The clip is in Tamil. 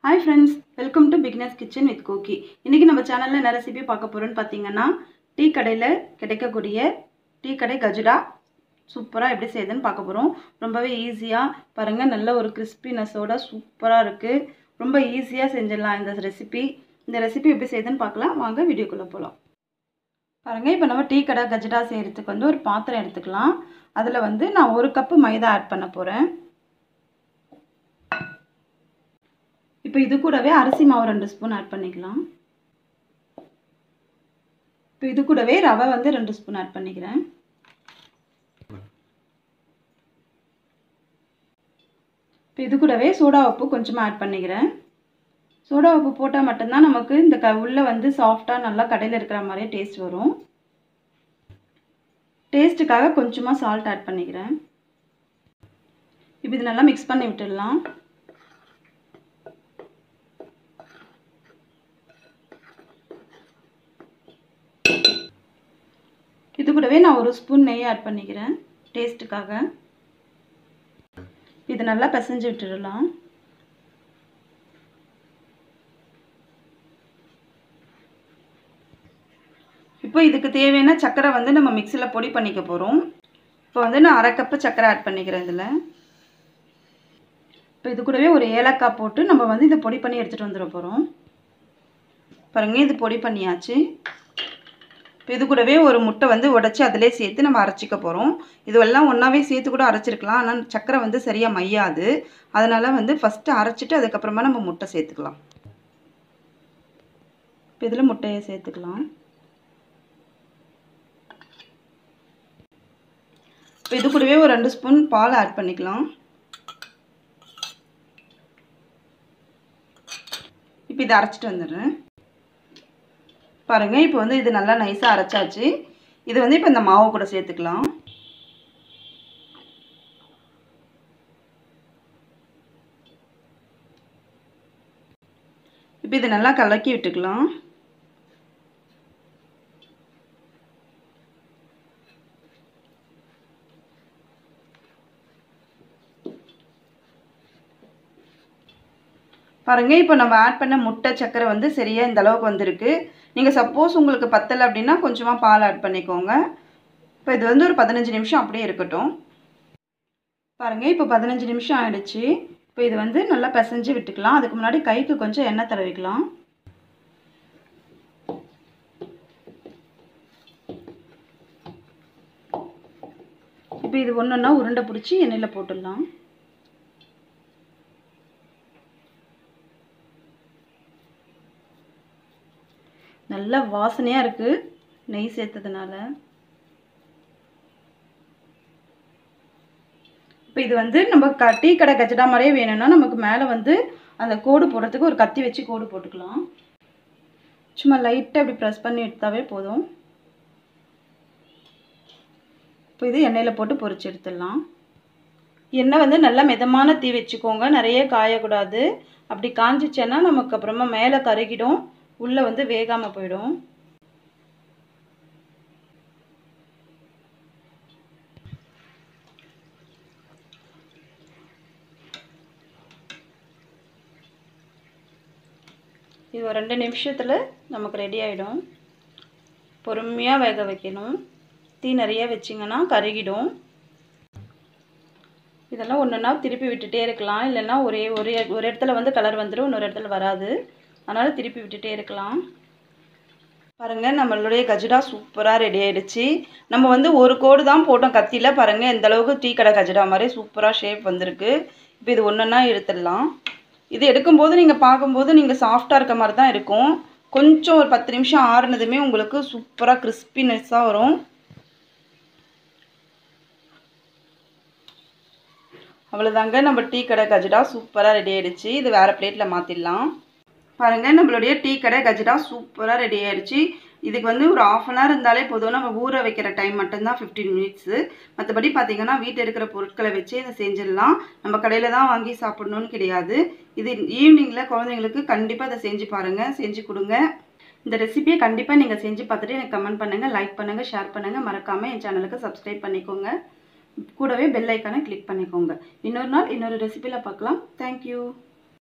ஹாய் ஃப்ரெண்ட்ஸ் வெல்கம் டு பிக்னஸ் கிச்சன் வித் கோகி இன்றைக்கி நம்ம சேனலில் என்ன ரெசிபி பார்க்க போகிறோன்னு பார்த்தீங்கன்னா டீ கடையில் கிடைக்கக்கூடிய டீ கடை கஜுடா சூப்பராக எப்படி செய்யுதுன்னு பார்க்க போகிறோம் ரொம்பவே ஈஸியாக பாருங்கள் நல்ல ஒரு கிறிஸ்பினஸோட சூப்பராக இருக்குது ரொம்ப ஈஸியாக செஞ்சிடலாம் இந்த ரெசிபி இந்த ரெசிபி எப்படி செய்யுதுன்னு பார்க்கலாம் வாங்க வீடியோக்குள்ளே போகலாம் பாருங்கள் இப்போ நம்ம டீ கடை கஜடா செய்கிறதுக்கு வந்து ஒரு பாத்திரம் எடுத்துக்கலாம் அதில் வந்து நான் ஒரு கப்பு மைதா ஆட் பண்ண போகிறேன் இப்போ இது கூடவே அரிசி மாவு ரெண்டு ஸ்பூன் ஆட் பண்ணிக்கலாம் இப்போ இது கூடவே ரவை வந்து ரெண்டு ஸ்பூன் ஆட் பண்ணிக்கிறேன் இப்போ இது கூடவே சோடா உப்பு கொஞ்சமாக ஆட் பண்ணிக்கிறேன் சோடா உப்பு போட்டால் மட்டும்தான் நமக்கு இந்த க உள்ளே வந்து சாஃப்டாக நல்லா கடையில் இருக்கிற மாதிரியே டேஸ்ட் வரும் டேஸ்ட்டுக்காக கொஞ்சமாக சால்ட் ஆட் பண்ணிக்கிறேன் இப்போ இது நல்லா மிக்ஸ் பண்ணி விட்டுடலாம் இது கூடவே நான் ஒரு ஸ்பூன் நெய் ஆட் பண்ணிக்கிறேன் டேஸ்ட்டுக்காக இது நல்லா பிசைஞ்சு விட்டுடலாம் இப்போ இதுக்கு தேவையான சர்க்கரை வந்து நம்ம மிக்சியில் பொடி பண்ணிக்க போகிறோம் இப்போ வந்து நான் அரை கப்பு சர்க்கரை ஆட் பண்ணிக்கிறேன் இதில் இப்போ இது கூடவே ஒரு ஏலக்காய் போட்டு நம்ம வந்து இதை பொடி பண்ணி எடுத்துகிட்டு வந்துட போகிறோம் பாருங்கள் இது பொடி பண்ணியாச்சு இப்போ இது கூடவே ஒரு முட்டை வந்து உடச்சி அதிலே சேர்த்து நம்ம அரைச்சிக்க போகிறோம் இதுவெல்லாம் ஒன்றாவே சேர்த்து கூட அரைச்சிருக்கலாம் ஆனால் சர்க்கரை வந்து சரியாக மையாது அதனால் வந்து ஃபஸ்ட்டு அரைச்சிட்டு அதுக்கப்புறமா நம்ம முட்டை சேர்த்துக்கலாம் இப்போ இதில் முட்டையை சேர்த்துக்கலாம் இப்போ இது கூடவே ஒரு ரெண்டு ஸ்பூன் பால் ஆட் பண்ணிக்கலாம் இப்போ இதை அரைச்சிட்டு வந்துடுறேன் பாருங்கள் இப்போ வந்து இது நல்லா நைஸாக அரைச்சாச்சு இது வந்து இப்போ இந்த மாவு கூட சேர்த்துக்கலாம் இப்போ இது நல்லா கலக்கி விட்டுக்கலாம் பாருங்கள் இப்போ நம்ம ஆட் பண்ண முட்டை சக்கரை வந்து சரியாக இந்த அளவுக்கு வந்திருக்கு நீங்கள் சப்போஸ் உங்களுக்கு பத்தலை அப்படின்னா கொஞ்சமாக பால் ஆட் பண்ணிக்கோங்க இப்போ இது வந்து ஒரு பதினஞ்சு நிமிஷம் அப்படியே இருக்கட்டும் பாருங்கள் இப்போ பதினஞ்சு நிமிஷம் ஆகிடுச்சு இப்போ இது வந்து நல்லா பிசைஞ்சு விட்டுக்கலாம் அதுக்கு முன்னாடி கைக்கு கொஞ்சம் எண்ணெய் தடவிக்கலாம் இப்போ இது ஒன்று ஒன்றா உருண்டை பிடிச்சி எண்ணெயில் போட்டுடலாம் நல்ல வாசனையாக இருக்குது நெய் சேர்த்ததுனால இப்போ இது வந்து நம்ம க டீ கடை கச்சடா மாதிரியே வேணும்னா நமக்கு மேலே வந்து அந்த கோடு போடுறதுக்கு ஒரு கத்தி வச்சு கோடு போட்டுக்கலாம் சும்மா லைட்டாக இப்படி ப்ரெஸ் பண்ணி எடுத்தாவே போதும் இப்போ இது எண்ணெயில் போட்டு பொரிச்சு எடுத்துடலாம் எண்ணெய் வந்து நல்லா மிதமான தீ வச்சுக்கோங்க நிறைய காயக்கூடாது அப்படி காஞ்சிச்சேன்னா நமக்கு அப்புறமா மேலே கருகிடும் உள்ளே வந்து வேகாமல் போயிடும் இது ஒரு ரெண்டு நிமிஷத்தில் நமக்கு ரெடி ஆகிடும் பொறுமையாக வேக வைக்கணும் தீ நிறைய வச்சிங்கன்னா கருகிடும் இதெல்லாம் ஒன்றுனா திருப்பி விட்டுட்டே இருக்கலாம் இல்லைன்னா ஒரே ஒரே ஒரு இடத்துல வந்து கலர் வந்துடும் இன்னொரு இடத்துல வராது அதனால் திருப்பி விட்டுட்டே இருக்கலாம் பாருங்கள் நம்மளுடைய கஜடா சூப்பராக ரெடி ஆகிடுச்சு நம்ம வந்து ஒரு கோடு தான் போட்டோம் கத்தியில் பாருங்கள் எந்த அளவுக்கு டீ கடை கஜடா மாதிரி சூப்பராக ஷேப் வந்திருக்கு இப்போ இது ஒன்றுன்னா எடுத்துடலாம் இது எடுக்கும்போது நீங்கள் பார்க்கும்போது நீங்கள் சாஃப்டாக இருக்க மாதிரி தான் இருக்கும் கொஞ்சம் ஒரு பத்து நிமிஷம் ஆறுனதுமே உங்களுக்கு சூப்பராக கிறிஸ்பினஸ்ஸாக வரும் அவ்வளோதாங்க நம்ம டீ கடை கஜடா சூப்பராக ரெடி ஆகிடுச்சு இது வேறு பிளேட்டில் மாற்றிடலாம் பாருங்கள் நம்மளுடைய டீ கடை கஜடா சூப்பராக ரெடி ஆகிடுச்சு இதுக்கு வந்து ஒரு ஆஃப் அன் ஹவர் இருந்தாலே போதும் நம்ம ஊற வைக்கிற டைம் மட்டும்தான் ஃபிஃப்டீன் மினிட்ஸு மற்றபடி பார்த்திங்கன்னா வீட்டில் இருக்கிற பொருட்களை வச்சு இதை செஞ்சிடலாம் நம்ம கடையில் தான் வாங்கி சாப்பிட்ணுன்னு கிடையாது இது ஈவினிங்கில் குழந்தைங்களுக்கு கண்டிப்பாக இதை செஞ்சு பாருங்கள் செஞ்சு கொடுங்க இந்த ரெசிபியை கண்டிப்பாக நீங்கள் செஞ்சு பார்த்துட்டு எனக்கு கமெண்ட் பண்ணுங்கள் லைக் பண்ணுங்கள் ஷேர் பண்ணுங்கள் மறக்காமல் என் சேனலுக்கு சப்ஸ்கிரைப் பண்ணிக்கோங்க கூடவே பெல் ஐக்கானை கிளிக் பண்ணிக்கோங்க இன்னொரு நாள் இன்னொரு ரெசிபியில் பார்க்கலாம் தேங்க்யூ